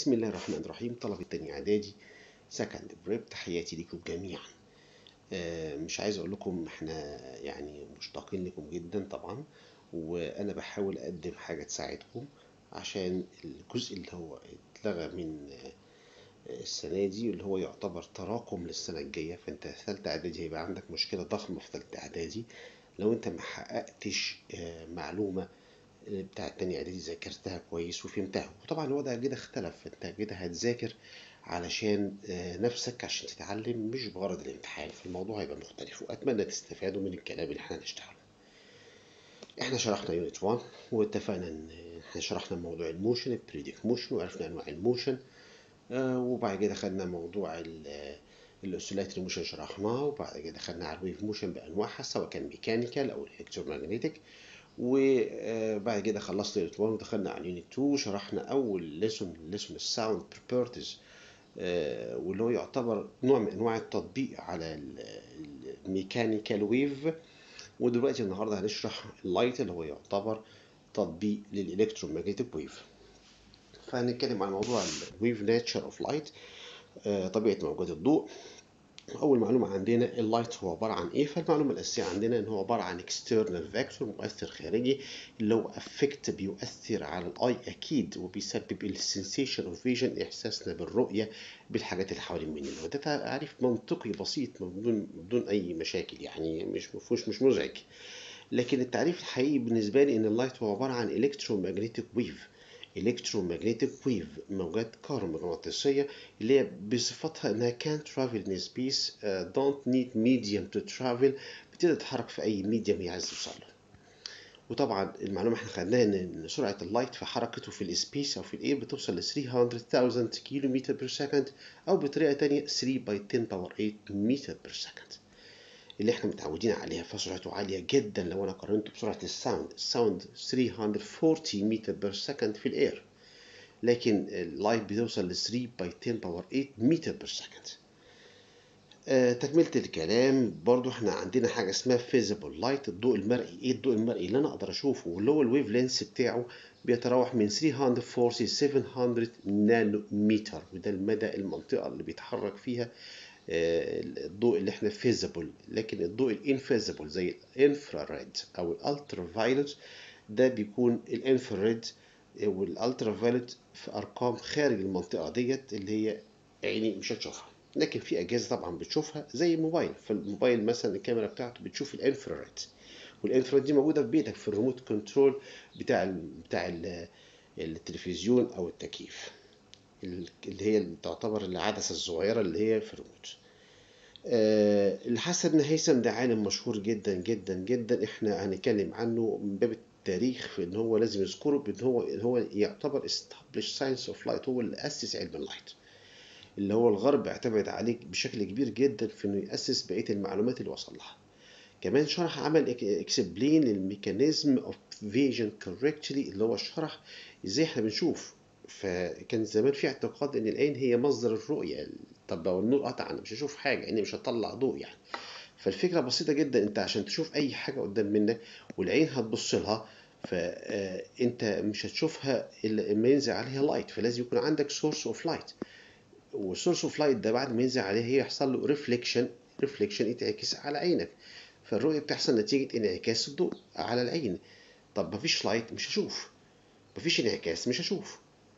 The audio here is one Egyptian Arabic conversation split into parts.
بسم الله الرحمن الرحيم طلبة تاني إعدادي سكند بريب تحياتي لكم جميعا آه، مش عايز أقول لكم إحنا يعني مشتاقين لكم جدا طبعا وأنا بحاول أقدم حاجة تساعدكم عشان الجزء اللي هو اتلغى من آه، السنة دي اللي هو يعتبر تراكم للسنة الجاية فأنت ثالثة إعدادي هيبقى عندك مشكلة ضخمة في ثالثة إعدادي لو أنت محققتش آه، معلومة بتاع التانية إعدادي ذاكرتها كويس وفهمتها وطبعا الوضع كده اختلف أنت كده هتذاكر علشان آه، نفسك عشان تتعلم مش بغرض الامتحان فالموضوع هيبقى مختلف وأتمنى تستفادوا من الكلام اللي احنا هنشتغله احنا شرحنا يونت 1 واتفقنا ان احنا شرحنا موضوع الموشن البريديك موشن وعرفنا انواع الموشن آه، وبعد كده خدنا موضوع ال- الاوسيلاتري موشن شرحناه وبعد كده خدنا على الويف موشن بانواعها سواء كان ميكانيكال او الكترومagnetic وبعد كده خلصت يونت 1 ودخلنا على يونت 2 شرحنا اول ليسون ليسون الساوند بروبرتيز واللي هو يعتبر نوع من انواع التطبيق على الميكانيكال ويف ودلوقتي النهارده هنشرح اللايت اللي هو يعتبر تطبيق للالكترومagnetic ويف فهنتكلم عن موضوع الويف ناتشر اوف لايت طبيعه موجات الضوء اول معلومه عندنا اللايت هو عباره عن ايه فالمعلومه الاساسيه عندنا ان هو عباره عن external vector مؤثر خارجي اللي هو affect بيؤثر على الاي اكيد وبيسبب السنسيشن اوف فيجن احساسنا بالرؤيه بالحاجات اللي حوالين مننا وده تعريف منطقي بسيط بدون بدون اي مشاكل يعني مش مفهوش مش مزعج لكن التعريف الحقيقي بالنسبه لي ان اللايت هو عباره عن electromagnetic wave electromagnetic wave موجات كهرومغناطيسية اللي هي بصفتها انها can travel in space uh, don't need medium to travel بتقدر تتحرك في اي ميديم هي عايزة توصل له وطبعا المعلومة احنا خدناها ان سرعة اللايت في حركته في السبيس او في الاير بتوصل ل 300,000 كيلو متر بير سكند او بطريقة تانية 3 باي 10 باور 8 متر بير سكند اللي احنا متعودين عليها فسرعته عالية جدا لو انا قارنته بسرعة الساوند الساوند 340 متر بير سكند في الاير لكن اللايت بتوصل ل 3 باي 10 باور 8 متر بير سكند آه تكملة الكلام برضو احنا عندنا حاجة اسمها فيزيبل لايت الضوء المرئي ايه الضوء المرئي اللي انا اقدر اشوفه واللي هو الويف لينس بتاعه بيتراوح من 340 ل 700 نانو متر وده المدى المنطقة اللي بيتحرك فيها الضوء اللي احنا فيزيبل لكن الضوء الانفيزيبل زي الانفراريد او الالترا فايلوت ده بيكون الانفراريد والالترا فايلوت في ارقام خارج المنطقه ديت اللي هي عيني مش هتشوفها لكن في اجهزه طبعا بتشوفها زي الموبايل فالموبايل مثلا الكاميرا بتاعته بتشوف الانفراريد والانفراريد دي موجوده في بيتك في الريموت كنترول بتاع ال بتاع ال التلفزيون او التكييف اللي هي اللي تعتبر العدسة الصغيرة اللي هي في الريموت أه الحسن بن هيثم ده عالم مشهور جدا جدا جدا احنا هنتكلم عنه من باب التاريخ في ان هو لازم يذكره بان هو هو يعتبر established science of light هو اللي اسس علم اللايت اللي هو الغرب اعتمد عليه بشكل كبير جدا في انه ياسس بقيه المعلومات اللي وصل لها كمان شرح عمل اكسبلين الميكانيزم اوف فيجن كوركتلي اللي هو شرح ازاي احنا بنشوف فكان زمان في اعتقاد ان العين هي مصدر الرؤيه طب لو النور قطع انا مش هشوف حاجه اني مش هطلع ضوء يعني فالفكره بسيطه جدا انت عشان تشوف اي حاجه قدام منك والعين هتبص لها فانت مش هتشوفها الا لما ينزل عليها لايت فلازم يكون عندك سورس اوف لايت والسورس اوف لايت ده بعد ما ينزل عليها يحصل له ريفليكشن ريفليكشن يتعكس على عينك فالرؤيه بتحصل نتيجه انعكاس الضوء على العين طب مفيش لايت مش هشوف مفيش انعكاس مش هشوف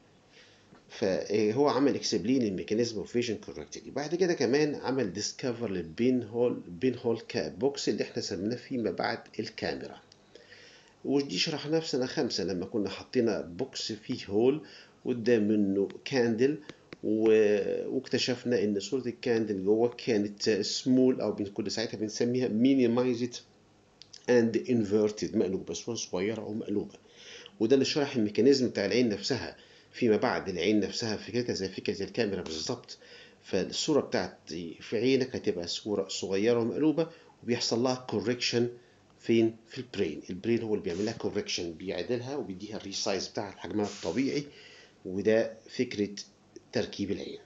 فهو عمل اكسبلين الميكانيزم اوف فيجن كوركتلي بعد كده كمان عمل ديسكفر للبين هول بين هول بوكس اللي احنا سميناه فيما بعد الكاميرا ودي شرحناها في سنه خمسة لما كنا حطينا بوكس فيه هول قدام منه كاندل و... واكتشفنا ان صوره الكاندل جوه كانت سمول او كنا ساعتها بنسميها مينيمايزد اند انفيرتد مقلوبه صوره صغيره او مقلوبه وده اللي شرح الميكانيزم بتاع العين نفسها فيما بعد العين نفسها فكرتها زي فكرة الكاميرا بالظبط فالصورة بتاعت في عينك هتبقى صورة صغيرة ومقلوبة وبيحصل لها كوركشن فين في البرين البرين هو اللي بيعمل لها كوركشن بيعدلها وبيديها الريسايز بتاعها حجمها الطبيعي وده فكرة تركيب العين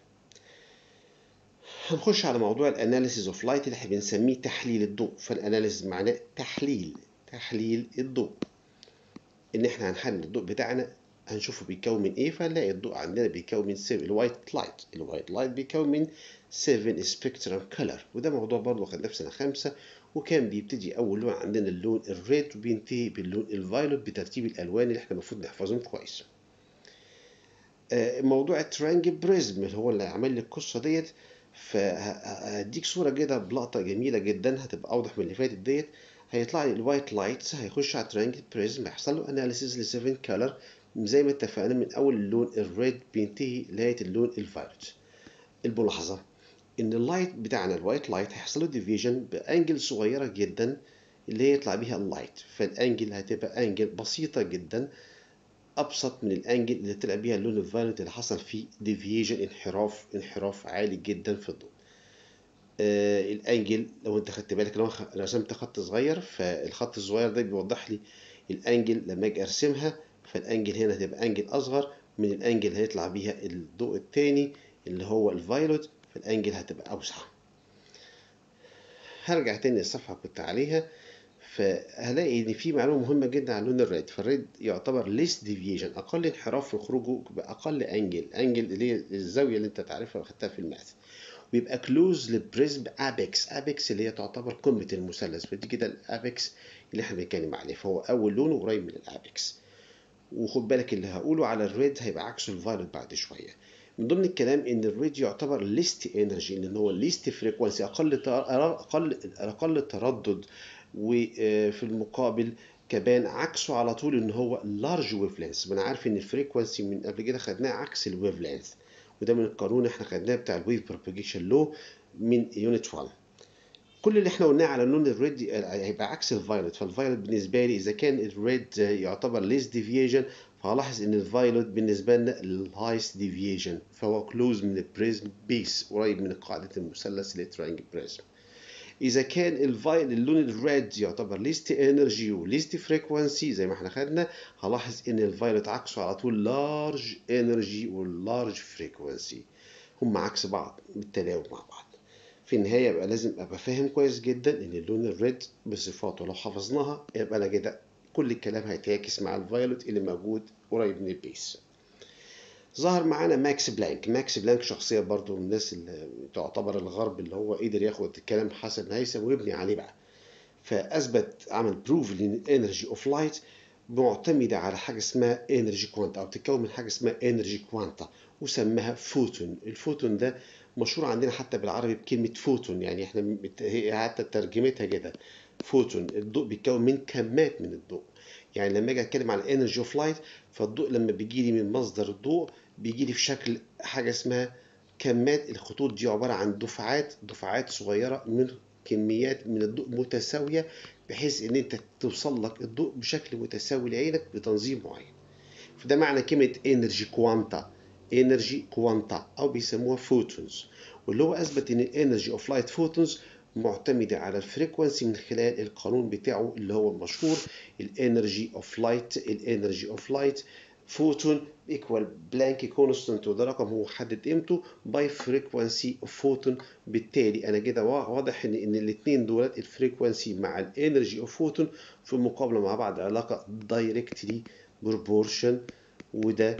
هنخش على موضوع الاناليسيز اوف لايت اللي احنا بنسميه تحليل الضوء فالاناليسيز معناه تحليل تحليل الضوء ان احنا هنحلل الضوء بتاعنا هنشوفه بيتكون من ايه فهنلاقي الضوء عندنا بيتكون من 7 الوايت لايت الوايت لايت بيتكون من 7 سبيكترم كلر وده موضوع برضه خدناه في سنه خمسة وكان بيبتدي اول لون عندنا اللون الريد وبينتهي باللون الفايولوت بترتيب الالوان اللي احنا المفروض نحفظهم كويس موضوع الترانجل بريزم اللي هو اللي عمل لي القصه ديت فهديك صوره كده بلقطه جميله جدا هتبقى اوضح من اللي فاتت ديت هيطلع لي الوايت لايتس هيخش على الترانجل بريزم هيحصل له اناليسيز ل 7 كلر زي ما اتفقنا من اول اللون الريد بينتهي لغايه اللون الفايولت الملاحظه ان اللايت بتاعنا الوايت لايت هيحصل له ديفيجن بانجل صغيره جدا اللي هي يطلع بيها اللايت فالانجل هتبقى انجل بسيطه جدا ابسط من الانجل اللي طلع بيها اللون الفايولت اللي حصل فيه ديفيجن انحراف انحراف عالي جدا في الضوء آه الانجل لو انت خدت بالك لو رسمت خط صغير فالخط الصغير ده بيوضح لي الانجل لما اجي ارسمها فالانجل هنا هتبقى انجل اصغر من الانجل اللي هيطلع بيها الضوء التاني اللي هو الفايولت فالانجل هتبقى اوسع هرجع تاني للصفحه كنت عليها فهلاقي ان في معلومه مهمه جدا عن لون الريد فالريد يعتبر ليس ديفيجن اقل انحراف في خروجه باقل انجل انجل اللي هي الزاويه اللي انت تعرفها واخدتها في الماث ويبقى كلوز للبريزم ابيكس ابيكس اللي هي تعتبر قمه المثلث فدي كده الابيكس اللي احنا بنتكلم عليه فهو اول لونه قريب من الابيكس وخد بالك اللي هقوله على الريد هيبقى عكسه الفايولت بعد شويه من ضمن الكلام ان الريد يعتبر ليست انرجي لان هو ليست فريكوانسي اقل اقل اقل تردد وفي المقابل كمان عكسه على طول ان هو لارج ويف لينث ما انا عارف ان الفريكوانسي من قبل كده خدناه عكس الويف لينث وده من القانون احنا خدناه بتاع الويف بروباجيشن لو من يونت 1 كل اللي احنا قلناه على اللون الريد هيبقى عكس الفايولت فالفايولت بالنسبه لي اذا كان الريد يعتبر ليس ديفيجن فهلاحظ ان الفايولت بالنسبه لنا الهايست ديفيجن فهو كلوز من البريزم بيس قريب من قاعده المثلث اللي ترينجل بريزم اذا كان الفايل اللون الريد يعتبر ليست انرجي وليست فريكوانسي زي ما احنا خدنا هلاحظ ان الفايولت عكسه على طول لارج انرجي واللارج فريكوانسي هم عكس بعض بالتلاوم مع بعض في النهاية يبقى لازم أبقى فاهم كويس جدا إن اللون الريد بصفاته لو حفظناها يبقى أنا كده كل الكلام هيتعكس مع الفايولت اللي موجود قريب من البيس. ظهر معانا ماكس بلانك، ماكس بلانك شخصية برضو من الناس اللي تعتبر الغرب اللي هو قدر ياخد الكلام حسن هيثم ويبني عليه بقى. فأثبت عمل بروف للإنرجي أوف لايت معتمدة على حاجة اسمها انرجي كوانتا أو بتتكون من حاجة اسمها انرجي كوانتا وسماها فوتون، الفوتون ده مشهور عندنا حتى بالعربي بكلمة فوتون يعني احنا هي حتى ترجمتها كده فوتون الضوء بيتكون من كمات من الضوء يعني لما اجي اتكلم عن انرجي اوف لايت فالضوء لما بيجي لي من مصدر الضوء بيجي لي في شكل حاجة اسمها كمات الخطوط دي عبارة عن دفعات دفعات صغيرة من كميات من الضوء متساوية بحيث ان انت توصل لك الضوء بشكل متساوي لعينك بتنظيم معين فده معنى كلمة انرجي كوانتا انرجي كوانتا او بيسموها فوتونز واللي هو اثبت ان الانرجي اوف لايت فوتونز معتمدة على الفريكونسي من خلال القانون بتاعه اللي هو المشهور الانرجي اوف لايت الانرجي اوف لايت فوتون ايكوال بلانك كونستانت وده رقم هو حدد قيمته باي فريكونسي اوف فوتون بالتالي انا كده واضح ان ان الاثنين دولت الفريكونسي مع الانرجي اوف فوتون في المقابله مع بعض علاقه دايركتلي بروبورشن وده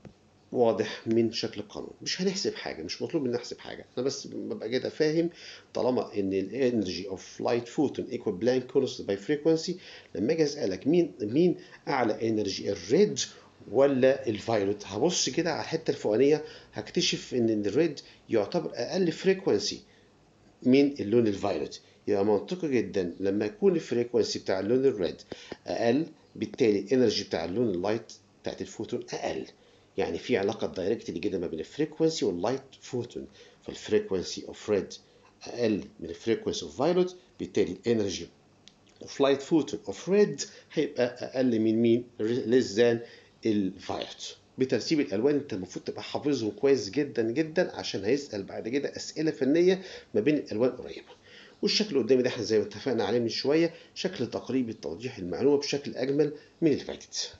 واضح من شكل القانون مش هنحسب حاجه مش مطلوب مني احسب حاجه انا بس ببقى كده فاهم طالما ان الانرجي اوف لايت فوتون ايكوال بلانك كونست باي فريكونسي لما اجي اسالك مين مين اعلى انرجي الريد ولا الفايولت هبص كده على الحته الفوقانيه هكتشف ان الريد يعتبر اقل فريكونسي من اللون الفايولت يبقى منطقي جدا لما يكون الفريكونسي بتاع اللون الريد اقل بالتالي الانرجي بتاع اللون اللايت بتاعت الفوتون اقل يعني في علاقه دايركتلي كده ما بين الفريكونسي واللايت فوتون فالفريكونسي اوف ريد اقل من الفريكونسي اوف فايولت بالتالي الانرجي اوف لايت فوتون اوف ريد هيبقى اقل من مين less than الفايولت بترتيب الالوان انت المفروض تبقى حافظهم كويس جدا جدا عشان هيسال بعد كده اسئله فنيه ما بين الالوان قريبه والشكل اللي قدامي ده احنا زي ما اتفقنا عليه من شويه شكل تقريبي لتوضيح المعلومه بشكل اجمل من اللي فاتت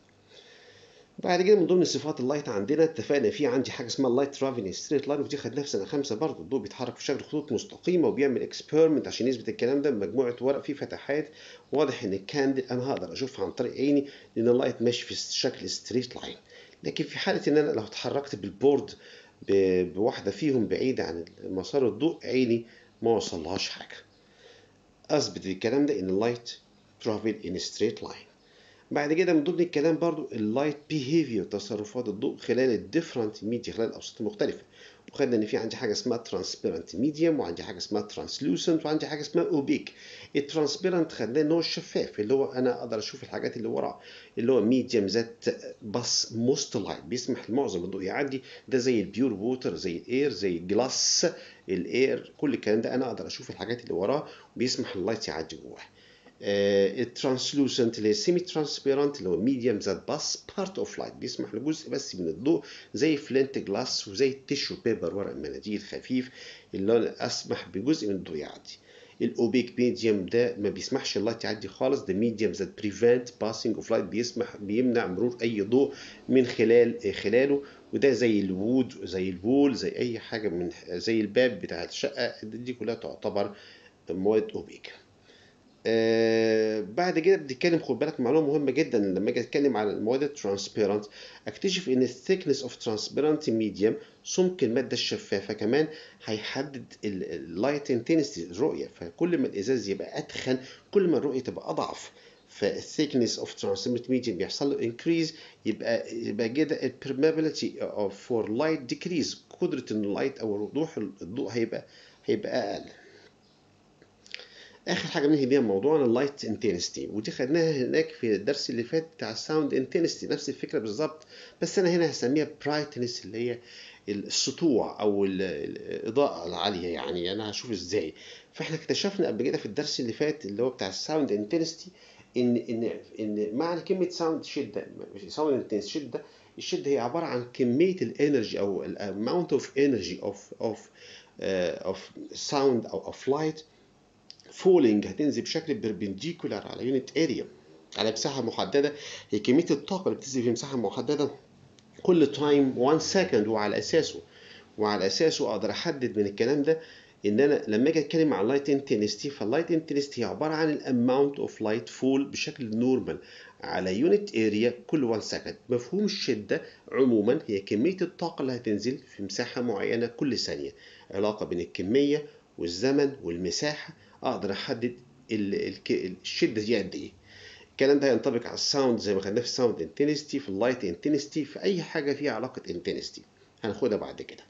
بعد كده من ضمن صفات اللايت عندنا اتفقنا في عندي حاجه اسمها اللايت ترافلنج ستريت لاين ودي خدناها في سنه خمسه برضه الضوء بيتحرك في شكل خطوط مستقيمه وبيعمل اكسبيرمنت عشان يثبت الكلام ده بمجموعه ورق فيه فتحات واضح ان الكاندل انا هقدر اشوفها عن طريق عيني لان اللايت ماشي في شكل ستريت لاين لكن في حالة إن أنا لو اتحركت بالبورد بواحدة فيهم بعيدة عن مسار الضوء عيني ما وصلهاش حاجة أثبت الكلام ده إن اللايت travel in straight line بعد كده من ضمن الكلام برضو اللايت بيهيفير تصرفات الضوء خلال الديفرنت ميديا خلال الأوساط المختلفة وخدنا ان في عندي حاجه اسمها ترانسبيرنت ميديوم وعندي حاجه اسمها ترانسلوسنت وعندي حاجه اسمها اوبيك الترانسبيرنت خدناه ان هو الشفاف اللي هو انا اقدر اشوف الحاجات اللي وراه اللي هو ميديوم ذات بس موست لايت بيسمح لمعظم الضوء يعدي ده زي البيور ووتر زي الاير زي الجلاس الاير كل الكلام ده انا اقدر اشوف الحاجات اللي وراه وبيسمح لللايت يعدي جواه الترانسلوسنت اللي هي سيمي ترانسبيرنت اللي هو ميديوم ذات باس بارت اوف لايت بيسمح لجزء بس من الضوء زي فلنت جلاس وزي التيشو بيبر ورق مناديل خفيف اللي انا اسمح بجزء من الضوء يعدي الاوبيك ميديوم ده ما بيسمحش اللايت يعدي خالص ده ميديوم ذات بريفنت باسنج اوف لايت بيسمح بيمنع مرور اي ضوء من خلال خلاله وده زي الوود زي الوول زي اي حاجه من زي الباب بتاع الشقه دي كلها تعتبر مواد اوبيك آه بعد كده بنتكلم خد بالك معلومه مهمه جدا لما اجي اتكلم على المواد الترانسبيرنت اكتشف ان الثيكنس اوف ترانسبيرنت ميديوم سمك الماده الشفافه كمان هيحدد اللايت انتنسيتي الرؤيه فكل ما الازاز يبقى اتخن كل ما الرؤيه تبقى اضعف فالثيكنس اوف ترانسبيرنت ميديوم بيحصل له انكريز يبقى يبقى كده البرمابيلتي اوف فور لايت ديكريز قدره ان اللايت او وضوح الضوء هيبقى هيبقى اقل اخر حاجه بننهي بيها موضوعنا اللايت انتنستي ودي خدناها هناك في الدرس اللي فات بتاع الساوند انتنستي نفس الفكره بالظبط بس انا هنا هسميها برايتنس اللي هي السطوع او الاضاءه العاليه يعني انا هشوف ازاي فاحنا اكتشفنا قبل كده في الدرس اللي فات اللي هو بتاع الساوند انتنستي ان ان ان معنى كلمه ساوند شده ساوند انتنس شده الشده هي عباره عن كميه الانرجي او الاماونت اوف انرجي اوف اوف اوف ساوند او اوف لايت فولينج هتنزل بشكل بيربنديكولار على يونت اريا على مساحه محدده هي كميه الطاقه اللي بتنزل في مساحه محدده كل تايم 1 سكند وعلى اساسه وعلى اساسه اقدر احدد من الكلام ده ان انا لما اجي اتكلم عن لايت انتنستي فاللايت انتنستي هي عباره عن الاماونت اوف لايت فول بشكل نورمال على يونت اريا كل 1 سكند مفهوم الشده عموما هي كميه الطاقه اللي هتنزل في مساحه معينه كل ثانيه علاقه بين الكميه والزمن والمساحه اقدر احدد الشده دي قد ايه الكلام ده ينطبق على الساوند زي ما خدناه في الساوند انتنستي في اللايت انتنستي في اي حاجه فيها علاقه انتنستي هناخدها بعد كده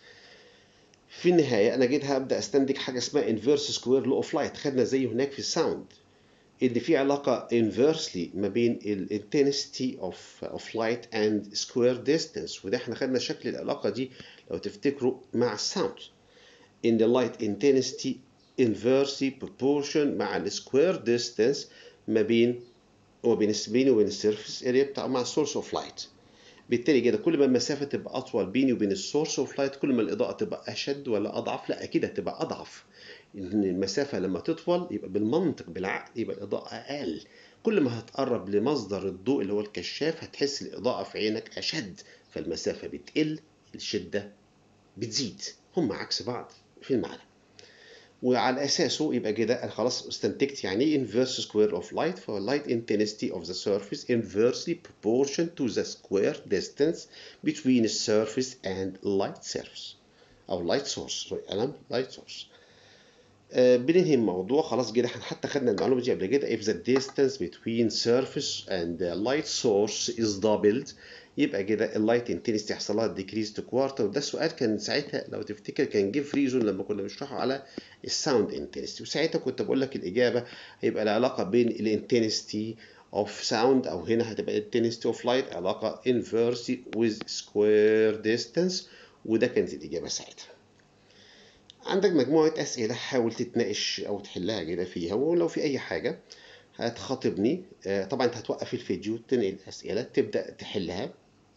في النهايه انا جيت هبدا استنتج حاجه اسمها انفيرس سكوير لو اوف لايت خدنا زي هناك في الساوند ان في علاقه inversely ما بين الانتنستي اوف اوف لايت اند سكوير ديستانس وده احنا خدنا شكل العلاقه دي لو تفتكروا مع الساوند ان the light intensity inversely proportion مع السكوير ديستانس ما بين وبين بيني وبين السيرفيس اريا بتاع مع السورس اوف لايت بالتالي كده كل ما المسافه تبقى اطول بيني وبين السورس اوف لايت كل ما الاضاءه تبقى اشد ولا اضعف لا اكيد هتبقى اضعف ان المسافه لما تطول يبقى بالمنطق بالعقل يبقى الاضاءه اقل كل ما هتقرب لمصدر الضوء اللي هو الكشاف هتحس الاضاءه في عينك اشد فالمسافه بتقل الشده بتزيد هم عكس بعض في المعنى وعلى اساسه يبقى كده انا خلاص استنتجت يعني ايه inverse square of light for light intensity of the surface inversely proportion to the square distance between the surface and light surface او light source sorry انا light source آه بننهي الموضوع خلاص كده احنا حتى خدنا المعلومه دي قبل كده if the distance between surface and the light source is doubled يبقى كده اللايت انتنستي يحصل لها ديكريز تو كوارتر وده السؤال كان ساعتها لو تفتكر كان جيف ريزون لما كنا بنشرحه على الساوند انتنستي وساعتها كنت بقول لك الاجابه هيبقى العلاقه بين الانتنستي اوف ساوند او هنا هتبقى الانتنستي اوف لايت علاقه انفيرسي ويز سكوير ديستانس وده كانت الاجابه ساعتها عندك مجموعه اسئله حاول تتناقش او تحلها كده فيها ولو في اي حاجه هتخاطبني طبعا انت هتوقف الفيديو تنقل الاسئله تبدا تحلها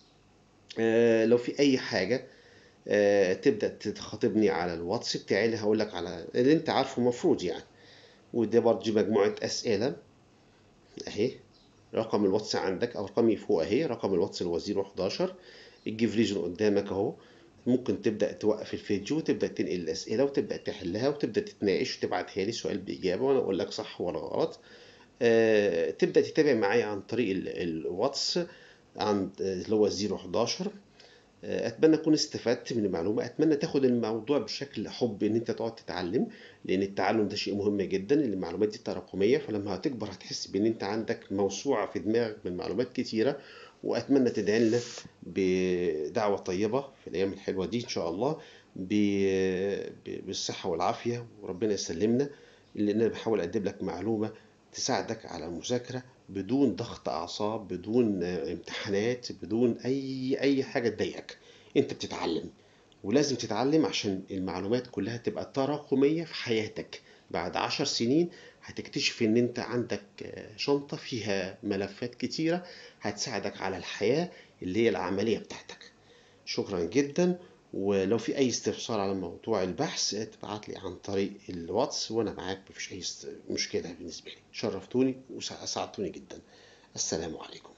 لو في اي حاجه تبدا تخاطبني على الواتس بتاعي اللي هقول لك على اللي انت عارفه المفروض يعني وده برضه مجموعه اسئله اهي رقم الواتس عندك او رقمي فوق اهي رقم الواتس اللي هو 011 الجيف ريجن قدامك اهو ممكن تبدا توقف الفيديو وتبدا تنقل الاسئله وتبدا تحلها وتبدا تتناقش وتبعتها لي سؤال باجابه وانا اقول لك صح ولا غلط أه تبدا تتابع معايا عن طريق الواتس عند اللي هو 011 اتمنى اكون استفدت من المعلومه اتمنى تاخد الموضوع بشكل حب ان انت تقعد تتعلم لان التعلم ده شيء مهم جدا المعلومات دي تراكميه فلما هتكبر هتحس بان انت عندك موسوعه في دماغك من معلومات كتيره واتمنى تدعي لنا بدعوه طيبه في الايام الحلوه دي ان شاء الله بالصحه والعافيه وربنا يسلمنا لان انا بحاول اقدم لك معلومه تساعدك على المذاكره بدون ضغط اعصاب بدون امتحانات بدون اي اي حاجه تضايقك انت بتتعلم ولازم تتعلم عشان المعلومات كلها تبقى تراكميه في حياتك بعد عشر سنين هتكتشف ان انت عندك شنطه فيها ملفات كتيره هتساعدك على الحياه اللي هي العمليه بتاعتك شكرا جدا ولو في اي استفسار على موضوع البحث تبعت لي عن طريق الواتس وانا معاك مفيش اي مشكله بالنسبه لي شرفتوني واسعدتوني جدا السلام عليكم